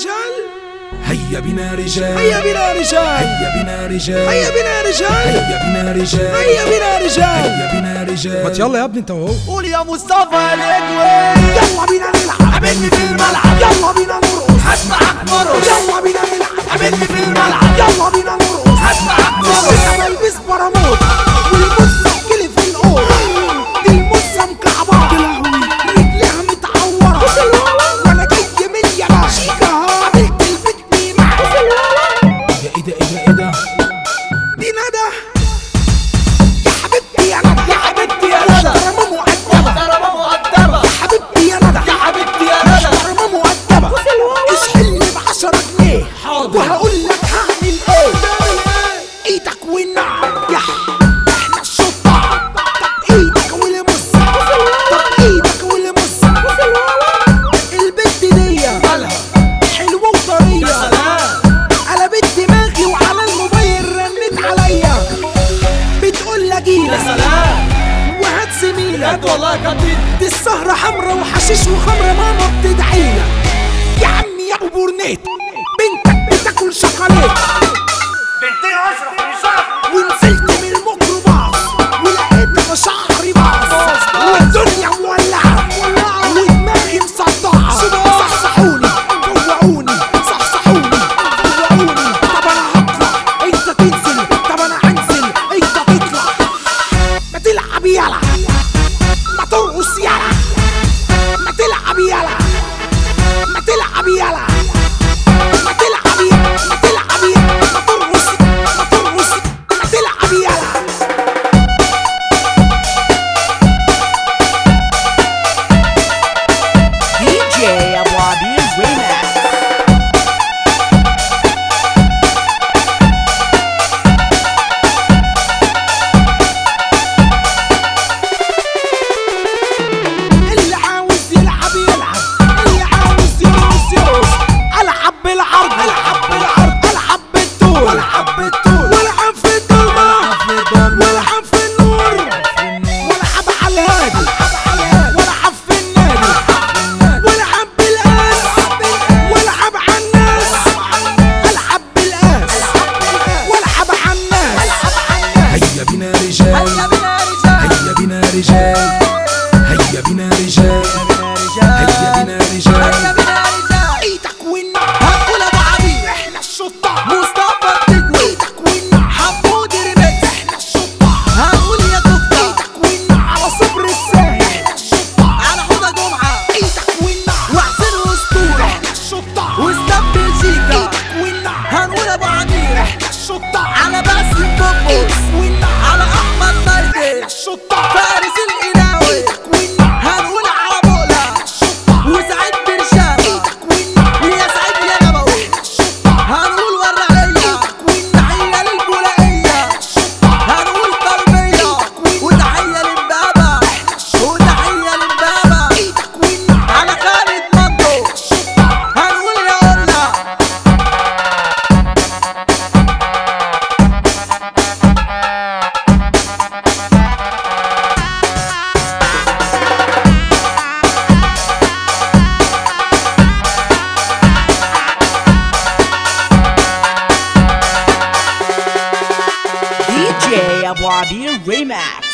رجال هيا بنا رجال هيا بنا رجال هيا بنا رجال هيا بنا رجال هيا بنا رجال هيا بنا رجال هيا بنا رجال ما يلا يا ابني انت وهو قول يا مصطفى الادوي يلا بينا نلعب قابلني في الملعب يلا بينا نرقص هسمعك مرقص يلا بينا نلعب قابلني في الملعب يلا بينا نرقص هسمعك مرقص انا بلبس براموت والمصة كلي في الأوضة دي المصة مكعبرة رجليها متعورة وانا جاي من يابا قابلت البت ميمة ايه ده ايه ده ايه ده دي ندى يا حبيبتي يا ندى يا حبيبتي يا ندى محترمة مؤدبة محترمة مؤدبة يا حبيبتي يا ندى يا حبيبتي يا ندى محترمة مؤدبة اشحلني بعشرة جنيه حاضر. وهقول لك هعمل ايه ايدك والنعم يا احنا الشطار طب ايدك والمصة طب ايدك والمصة البت دي مالها حلوة يا وطرية سلام قلبت دماغي وعلى الموبايل رنت عليا بتقول لي يا جيلك سلام وهات زميلك بجد والله يا كابتن دي السهرة حمرا وحشيش وخمرة ماما بتدعيلك يا عمي يا ابو بورنيت بنتك بتاكل شوكولات بنتين اشرف مش شرف ونزلت من الميكروباص ولقيت انا شعري باص والدنيا مولعة ودماغي مصدعة صحصحوني فوقوني صحصحوني فوقوني طب انا هطلع انت تنزل طب انا هنزل انت تطلع ما تلعب يلا ما ترقص يلا ما تلعب يلا ما تلعب يلا ما تلعب يلا ما تلعب يلا ما ترقص ما ترقص ما تلعب يلا DJ Abu Abir Remix اللي عاوز يلعب يلعب اللي عاوز يرقص يرقص العب بالعرض العب بالعرض العب بالطول العب بالطول والعب في الضلمه والعب في النور والعب على الهادي والعب في النادي والعب بالاس والعب على الناس العب بالاس والعب على الناس هيا بنا رجال هيا بنا رجال هيا بنا رجال هيا بنا رجال ايدك والنار هنقول ابو عبير احنا الشطار مصطفى التجوي ايدك والنار حمود ريميكس احنا الشطار هنقول يا كفتة ايدك والنار على صبر الساهل احنا الشطار على حوضة جمعة ايدك والنار وحسين أسطورة احنا الشطار وستاب بلجيكا ايدك والنار هنقول أبو عمير احنا الشطار على باسم بوبوس ايدك والنار على أحمد احنا مجدي الشطار فارس القناوي ايدك والنار هنقول على بقلة احنا الشطار وسعيد برشامة ايدك والنار ويا سعيد يا نبوي احنا الشطار هنقول ورقية ايدك والنار تحية للبولائية الشطار هنقول طلبية وتحية للبابا وتحية للبابا ايدك والنار على خالد مندو الشطار هنقول يا قلنا DJ Abu Abir Remix